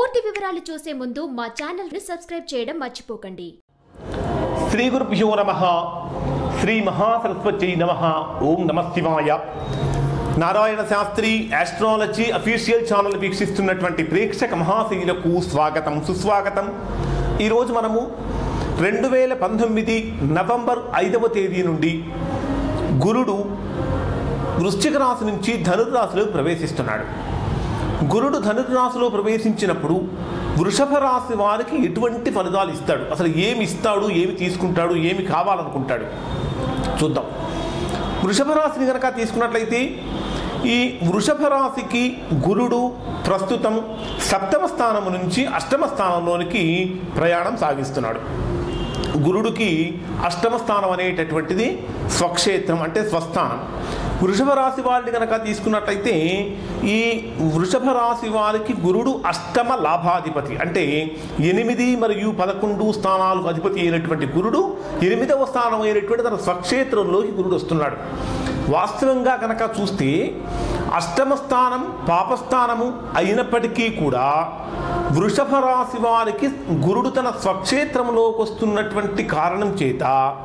పూర్తి వివరాలు చూసే ముందు మా ఛానల్ ని సబ్స్క్రైబ్ చేయడం మర్చిపోకండి శ్రీ గురుభ్యో నమ శ్రీ మహాసరస్వతి నమ ఓం నమ శివాయ Narayana Shastri astrology official channel వీక్షిస్తున్నటువంటి ప్రేక్షక మహాశీలకు స్వాగతం సుస్వాగతం ఈరోజు మనము రెండు వేల పంతొమ్మిది నవంబర్ ఐదవ తేదీ నుండి గురుడు వృశ్చిక రాశి నుంచి ధనుర్రాశిలో ప్రవేశిస్తున్నాడు గురుడు ధనుర్రాశిలో ప్రవేశించినప్పుడు వృషభ రాశి వారికి ఎటువంటి ఫలితాలు ఇస్తాడు అసలు ఏమి ఇస్తాడు ఏమి తీసుకుంటాడు ఏమి కావాలనుకుంటాడు చూద్దాం వృషభ రాశిని కనుక తీసుకున్నట్లయితే ఈ వృషభ రాశికి గురుడు ప్రస్తుతం సప్తమ స్థానం నుంచి అష్టమ స్థానంలోనికి ప్రయాణం సాగిస్తున్నాడు గురుడికి అష్టమ స్థానం అనేటటువంటిది స్వక్షేత్రం అంటే స్వస్థానం వృషభ రాశి వారిని కనుక తీసుకున్నట్లయితే ఈ వృషభ రాశి వారికి గురుడు అష్టమ లాభాధిపతి అంటే ఎనిమిది మరియు పదకొండు స్థానాలకు అధిపతి అయినటువంటి గురుడు ఎనిమిదవ స్థానం అయినటువంటి తన స్వక్షేత్రంలోకి గురుడు వస్తున్నాడు వాస్తవంగా కనుక చూస్తే అష్టమ స్థానం పాపస్థానము అయినప్పటికీ కూడా వృషభ రాశి వారికి గురుడు తన స్వక్షేత్రంలోకి వస్తున్నటువంటి కారణం చేత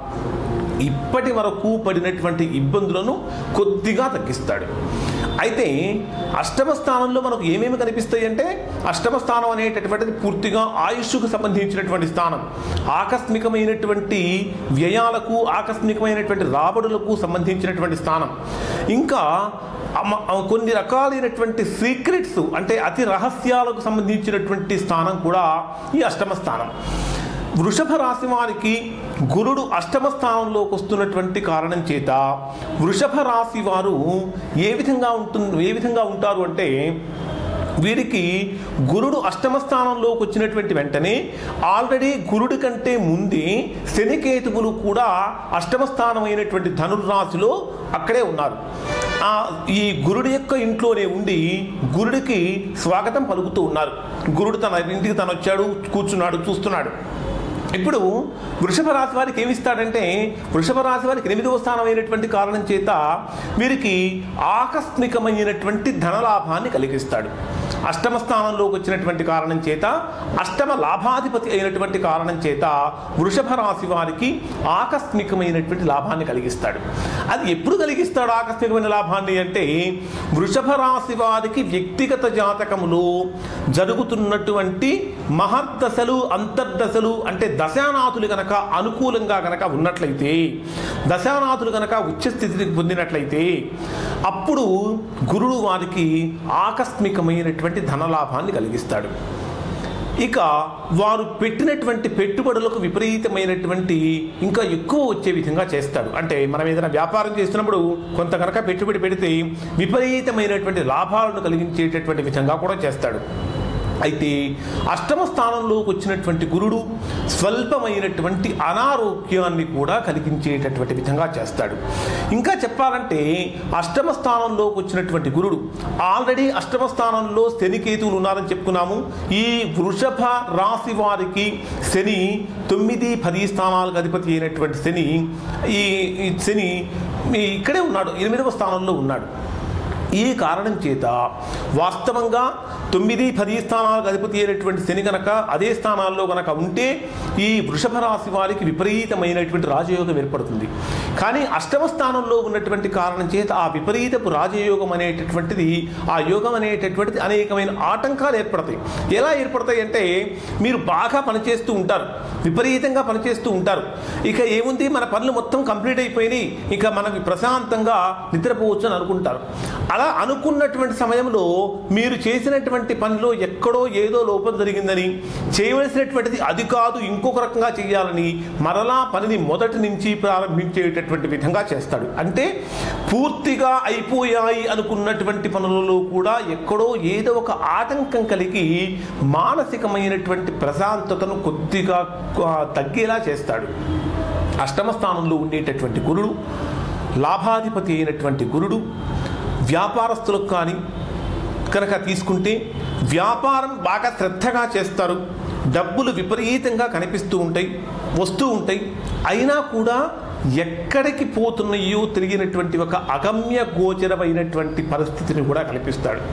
ఇప్పటి వరకు పడినటువంటి ఇబ్బందులను కొద్దిగా తగ్గిస్తాడు అయితే అష్టమ స్థానంలో మనకు ఏమేమి కనిపిస్తాయి అంటే అష్టమ స్థానం అనేటటువంటిది పూర్తిగా ఆయుష్కు సంబంధించినటువంటి స్థానం ఆకస్మికమైనటువంటి వ్యయాలకు ఆకస్మికమైనటువంటి రాబడులకు సంబంధించినటువంటి స్థానం ఇంకా అమ- కొన్ని రకాలైనటువంటి సీక్రెట్స్ అంటే అతి రహస్యాలకు సంబంధించినటువంటి స్థానం కూడా ఈ అష్టమ స్థానం వృషభ రాశి వారికి గురుడు అష్టమ స్థానంలోకి వస్తున్నటువంటి కారణం చేత వృషభ రాశి వారు ఏ విధంగా ఉంటుంది ఏ విధంగా ఉంటారు అంటే వీరికి గురుడు అష్టమ స్థానంలోకి వచ్చినటువంటి వెంటనే ఆల్రెడీ గురుడి కంటే ముందే శనికేతువులు కూడా అష్టమ స్థానం అయినటువంటి ధనుర్రాశిలో అక్కడే ఉన్నారు ఆ ఈ గురుడి యొక్క ఇంట్లోనే ఉండి గురుడికి స్వాగతం పలుకుతూ ఉన్నారు గురుడు తన ఇంటికి తను వచ్చాడు కూర్చున్నాడు చూస్తున్నాడు ఇప్పుడు వృషభ రాశి వారికి ఏమి ఇస్తాడంటే వృషభ రాశి వారికి ఎనిమిదవ స్థానం అయినటువంటి కారణం చేత వీరికి ఆకస్మికమైనటువంటి ధనలాభాన్ని కలిగిస్తాడు అష్టమ స్థానంలోకి వచ్చినటువంటి కారణం చేత అష్టమ లాభాధిపతి అయినటువంటి కారణం చేత వృషభ రాశి వారికి ఆకస్మికమైనటువంటి లాభాన్ని కలిగిస్తాడు అది ఎప్పుడు కలిగిస్తాడు ఆకస్మికమైన లాభాన్ని అంటే వృషభ రాశి వారికి వ్యక్తిగత జాతకములో జరుగుతున్నటువంటి మహర్దశలు అంతర్దశలు అంటే దశానాథులు గనక అనుకూలంగా గనక ఉన్నట్లయితే దశానాథులు గనక ఉచ్చస్థితిని పొందినట్లయితే అప్పుడు గురుడు వారికి ఆకస్మికమైనటువంటి ధనలాభాన్ని కలిగిస్తాడు ఇక వారు పెట్టినటువంటి పెట్టుబడులకు విపరీతమైనటువంటి ఇంకా ఎక్కువ వచ్చే విధంగా చేస్తాడు అంటే మనం ఏదైనా వ్యాపారం చేస్తున్నప్పుడు కొంత కనుక పెట్టుబడి పెడితే విపరీతమైనటువంటి లాభాలను కలిగించేటటువంటి విధంగా కూడా చేస్తాడు అయితే అష్టమ స్థానంలోకి వచ్చినటువంటి గురుడు స్వల్పమైనటువంటి అనారోగ్యాన్ని కూడా కలిగించేటటువంటి విధంగా చేస్తాడు ఇంకా చెప్పాలంటే అష్టమ స్థానంలోకి వచ్చినటువంటి గురుడు ఆల్రెడీ అష్టమ స్థానంలో శనికేతువులు ఉన్నారని చెప్పుకున్నాము ఈ వృషభ రాశి వారికి శని తొమ్మిది పది స్థానాలకు అధిపతి అయినటువంటి శని ఈ ఈ శని ఈ ఇక్కడే ఉన్నాడు ఎనిమిదవ స్థానంలో ఉన్నాడు ఈ కారణం చేత వాస్తవంగా తొమ్మిది పది స్థానాలకు అధిపతి అయినటువంటి శని గనక అదే స్థానాల్లో గనక ఉంటే ఈ వృషభ రాశి వారికి విపరీతమైనటువంటి రాజయోగం ఏర్పడుతుంది కానీ అష్టమ స్థానంలో ఉన్నటువంటి కారణం చేత ఆ విపరీతపు రాజయోగం అనేటటువంటిది ఆ యోగం అనేటటువంటిది అనేకమైన ఆటంకాలు ఏర్పడతాయి ఎలా ఏర్పడతాయి అంటే మీరు బాగా పనిచేస్తూ ఉంటారు విపరీతంగా పనిచేస్తూ ఉంటారు ఇక ఏముంది మన పనులు మొత్తం కంప్లీట్ అయిపోయినాయి ఇక మనకి ప్రశాంతంగా నిద్రపోవచ్చు అని అనుకుంటారు అలా అనుకున్నటువంటి సమయంలో మీరు చేసినటువంటి పనిలో ఎక్కడో ఏదో లోపం జరిగిందని చేయవలసినటువంటిది అది కాదు ఇంకొక రకంగా చేయాలని మరలా పనిని మొదటి నుంచి ప్రారంభించేటటువంటి విధంగా చేస్తాడు అంటే పూర్తిగా అయిపోయాయి అనుకున్నటువంటి పనులలో కూడా ఎక్కడో ఏదో ఒక ఆటంకం కలిగి మానసికమైనటువంటి ప్రశాంతతను కొద్దిగా ఆ, తగ్గేలా చేస్తాడు అష్టమ స్థానంలో ఉండేటటువంటి గురుడు లాభాధిపతి అయినటువంటి గురుడు వ్యాపారస్తులకు కానీ కనుక తీసుకుంటే వ్యాపారం బాగా శ్రద్ధగా చేస్తారు డబ్బులు విపరీతంగా కనిపిస్తూ ఉంటాయి వస్తూ ఉంటాయి అయినా కూడా ఎక్కడికి పోతున్నాయో తెలియనటువంటి ఒక అగమ్య గోచరమైనటువంటి పరిస్థితిని కూడా కల్పిస్తాడు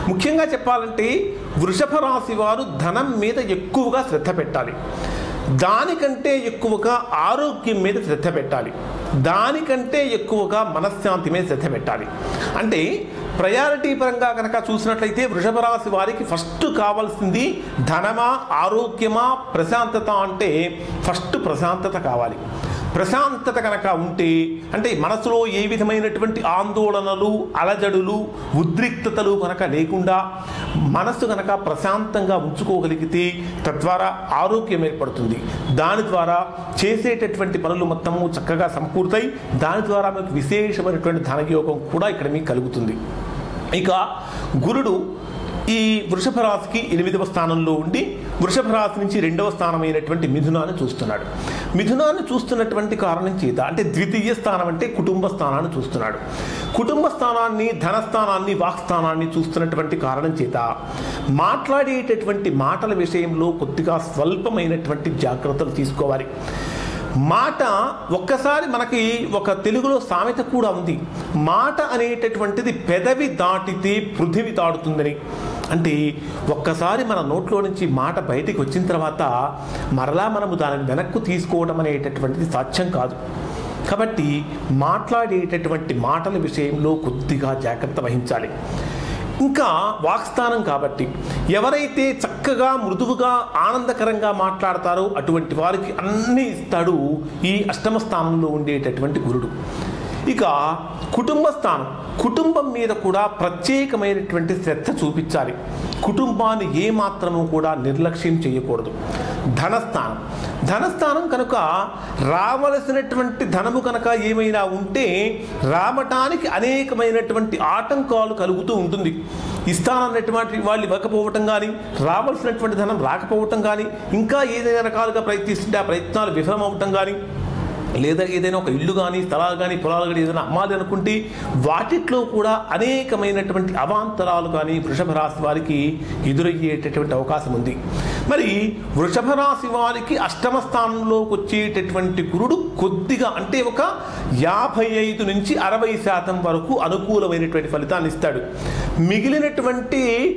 ముఖ్యంగా చెప్పాలంటే వృషభ రాశి వారు ధనం మీద ఎక్కువగా శ్రద్ధ పెట్టాలి దానికంటే ఎక్కువగా ఆరోగ్యం మీద శ్రద్ధ పెట్టాలి దానికంటే ఎక్కువగా మనశ్శాంతి మీద శ్రద్ధ పెట్టాలి అంటే ప్రయారిటీ పరంగా కనుక చూసినట్లయితే వృషభ రాశి వారికి ఫస్ట్ కావాల్సింది ధనమా ఆరోగ్యమా ప్రశాంతత అంటే ఫస్ట్ ప్రశాంతత కావాలి ప్రశాంతత కనుక ఉంటే అంటే మనసులో ఏ విధమైనటువంటి ఆందోళనలు అలజడులు ఉద్రిక్తతలు కనుక లేకుండా మనసు కనుక ప్రశాంతంగా ఉంచుకోగలిగితే తద్వారా ఆరోగ్యం ఏర్పడుతుంది దాని ద్వారా చేసేటటువంటి పనులు మొత్తము చక్కగా సమకూరుతాయి దాని ద్వారా మీకు విశేషమైనటువంటి ధనయోగం కూడా ఇక్కడ మీకు కలుగుతుంది ఇక గురుడు ఈ వృషభ రాశికి ఎనిమిదవ స్థానంలో ఉండి వృషభ రాశి నుంచి రెండవ స్థానమైనటువంటి మిథునాన్ని చూస్తున్నాడు మిథునాన్ని చూస్తున్నటువంటి కారణం చేత అంటే ద్వితీయ స్థానం అంటే కుటుంబ స్థానాన్ని చూస్తున్నాడు కుటుంబ స్థానాన్ని ధనస్థానాన్ని వాక్స్థానాన్ని చూస్తున్నటువంటి కారణం చేత మాట్లాడేటటువంటి మాటల విషయంలో కొద్దిగా స్వల్పమైనటువంటి జాగ్రత్తలు తీసుకోవాలి మాట ఒక్కసారి మనకి ఒక తెలుగులో సామెత కూడా ఉంది మాట అనేటటువంటిది పెదవి దాటితే పృథివి దాటుతుందని అంటే ఒక్కసారి మన నోట్లో నుంచి మాట బయటికి వచ్చిన తర్వాత మరలా మనము దానిని వెనక్కు తీసుకోవడం అనేటటువంటిది సాధ్యం కాదు కాబట్టి మాట్లాడేటటువంటి మాటల విషయంలో కొద్దిగా జాగ్రత్త వహించాలి ఇంకా వాక్స్థానం కాబట్టి ఎవరైతే చక్కగా మృదువుగా ఆనందకరంగా మాట్లాడతారో అటువంటి వారికి అన్నీ ఇస్తాడు ఈ అష్టమ స్థానంలో ఉండేటటువంటి గురుడు ఇక కుటుంబ స్థానం కుటుంబం మీద కూడా ప్రత్యేకమైనటువంటి శ్రద్ధ చూపించాలి కుటుంబాన్ని ఏమాత్రము కూడా నిర్లక్ష్యం చేయకూడదు ధనస్థానం ధనస్థానం కనుక రావలసినటువంటి ధనము కనుక ఏమైనా ఉంటే రావటానికి అనేకమైనటువంటి ఆటంకాలు కలుగుతూ ఉంటుంది ఇస్తానన్నటువంటి వాళ్ళు ఇవ్వకపోవటం కానీ రావాల్సినటువంటి ధనం రాకపోవటం కానీ ఇంకా ఏదైనా రకాలుగా ప్రయత్నిస్తుంటే ఆ ప్రయత్నాలు విఫలమవటం కానీ లేదా ఏదైనా ఒక ఇల్లు కానీ స్థలాలు కానీ పొలాలు కానీ ఏదైనా అమ్మాలి అనుకుంటే వాటిట్లో కూడా అనేకమైనటువంటి అవాంతరాలు కానీ వృషభ రాశి వారికి ఎదురయ్యేటటువంటి అవకాశం ఉంది మరి వృషభ రాశి వారికి అష్టమ స్థానంలోకి వచ్చేటటువంటి గురుడు కొద్దిగా అంటే ఒక యాభై ఐదు నుంచి అరవై శాతం వరకు అనుకూలమైనటువంటి ఫలితాన్ని ఇస్తాడు మిగిలినటువంటి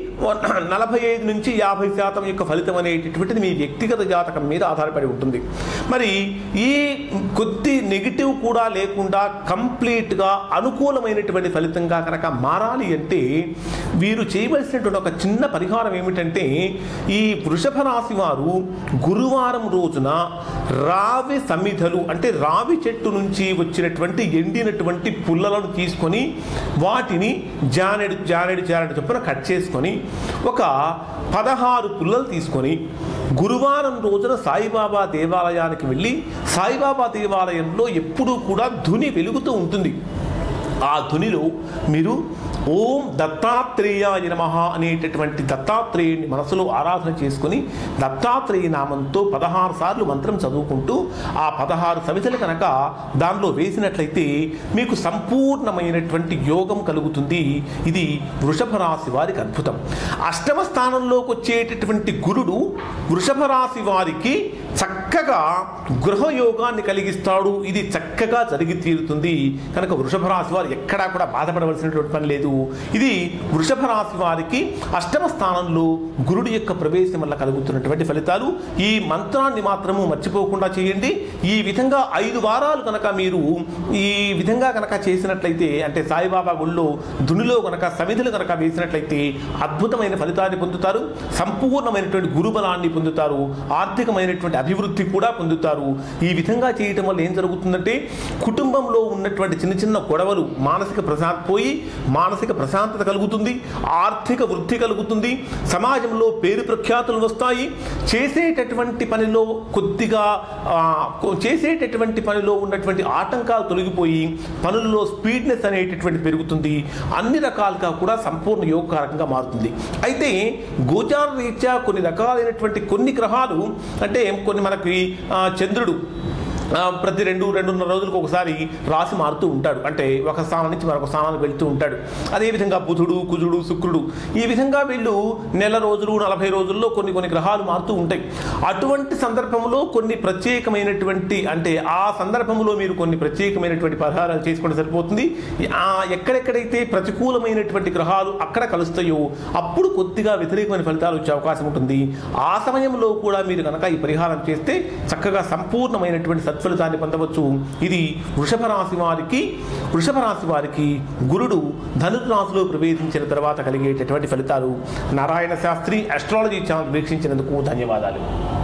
నలభై ఐదు నుంచి యాభై శాతం యొక్క ఫలితం అనేటటువంటిది మీ వ్యక్తిగత జాతకం మీద ఆధారపడి ఉంటుంది మరి ఈ కొద్ది నెగిటివ్ కూడా లేకుండా కంప్లీట్గా అనుకూలమైనటువంటి ఫలితంగా కనుక మారాలి అంటే వీరు చేయవలసినటువంటి ఒక చిన్న పరిహారం ఏమిటంటే ఈ వృషభ రాశి వారు గురువారం రోజున రావి సమిధలు అంటే రావి చెట్టు నుంచి వచ్చినటువంటి ఎండినటువంటి పుల్లలను తీసుకొని వాటిని జానెడు జానెడు జానెడు చొప్పున కట్ చేసుకొని ఒక పదహారు పుల్లలు తీసుకొని గురువారం రోజున సాయిబాబా దేవాలయానికి వెళ్ళి సాయిబాబా దేవాలయంలో ఎప్పుడూ కూడా ధుని వెలుగుతూ ఉంటుంది ఆ ధునిలో మీరు ఓం దత్తాత్రేయాయ నమ అనేటటువంటి దత్తాత్రేయుని మనసులో ఆరాధన చేసుకుని దత్తాత్రేయ నామంతో పదహారు సార్లు మంత్రం చదువుకుంటూ ఆ పదహారు సమితలు కనుక దానిలో వేసినట్లయితే మీకు సంపూర్ణమైనటువంటి యోగం కలుగుతుంది ఇది వృషభ రాశి వారికి అద్భుతం అష్టమ స్థానంలోకి వచ్చేటటువంటి గురుడు వృషభ రాశి వారికి చక్కగా గృహయోగాన్ని కలిగిస్తాడు ఇది చక్కగా జరిగి తీరుతుంది కనుక వృషభ రాశి వారు ఎక్కడా కూడా బాధపడవలసినటువంటి పని లేదు ఇది వృషభ రాశి వారికి అష్టమ స్థానంలో గురుడి యొక్క ప్రవేశం వల్ల కలుగుతున్నటువంటి ఫలితాలు ఈ మంత్రాన్ని మాత్రము మర్చిపోకుండా చేయండి ఈ విధంగా ఐదు వారాలు కనుక మీరు ఈ విధంగా కనుక చేసినట్లయితే అంటే సాయిబాబా గుళ్ళో దునిలో కనుక సమిధులు కనుక వేసినట్లయితే అద్భుతమైన ఫలితాన్ని పొందుతారు సంపూర్ణమైనటువంటి గురుబలాన్ని పొందుతారు ఆర్థికమైనటువంటి అభివృద్ధి కూడా పొందుతారు ఈ విధంగా చేయటం వల్ల ఏం జరుగుతుందంటే కుటుంబంలో ఉన్నటువంటి చిన్న చిన్న గొడవలు మానసిక ప్రశాంత పోయి మానసిక ప్రశాంతత కలుగుతుంది ఆర్థిక వృద్ధి కలుగుతుంది సమాజంలో పేరు ప్రఖ్యాతులు వస్తాయి చేసేటటువంటి పనిలో కొద్దిగా ఆ, కొ- చేసేటటువంటి పనిలో ఉన్నటువంటి ఆటంకాలు తొలగిపోయి పనుల్లో స్పీడ్నెస్ అనేటటువంటి పెరుగుతుంది అన్ని రకాలుగా కూడా సంపూర్ణ యోగకారకంగా మారుతుంది అయితే గోచార రీత్యా కొన్ని రకాలైనటువంటి కొన్ని గ్రహాలు అంటే కొన్ని మనకి ఆ, చంద్రుడు ఆ, ప్రతి రెండు రెండున్నర రోజులకు ఒకసారి రాశి మారుతూ ఉంటాడు అంటే ఒక స్థానం నుంచి మరొక స్థానానికి వెళ్తూ ఉంటాడు అదేవిధంగా బుధుడు కుజుడు శుక్రుడు ఈ విధంగా వీళ్ళు నెల రోజులు నలభై రోజుల్లో కొన్ని కొన్ని గ్రహాలు మారుతూ ఉంటాయి అటువంటి సందర్భంలో కొన్ని ప్రత్యేకమైనటువంటి అంటే ఆ సందర్భంలో మీరు కొన్ని ప్రత్యేకమైనటువంటి పరిహారాలు చేసుకుంటే సరిపోతుంది ఆ ఎక్కడెక్కడైతే ప్రతికూలమైనటువంటి గ్రహాలు అక్కడ కలుస్తాయో అప్పుడు కొద్దిగా వ్యతిరేకమైన ఫలితాలు వచ్చే అవకాశం ఉంటుంది ఆ సమయంలో కూడా మీరు కనుక ఈ పరిహారం చేస్తే చక్కగా సంపూర్ణమైనటువంటి సత్ఫలితాన్ని పొందవచ్చు ఇది వృషభ రాశి వారికి వృషభ రాశి వారికి గురుడు ధనుర్రాశిలో ప్రవేశించిన తర్వాత కలిగేటటువంటి ఫలితాలు నారాయణ శాస్త్రి అస్ట్రాలజీ ఛానల్ వీక్షించినందుకు ధన్యవాదాలు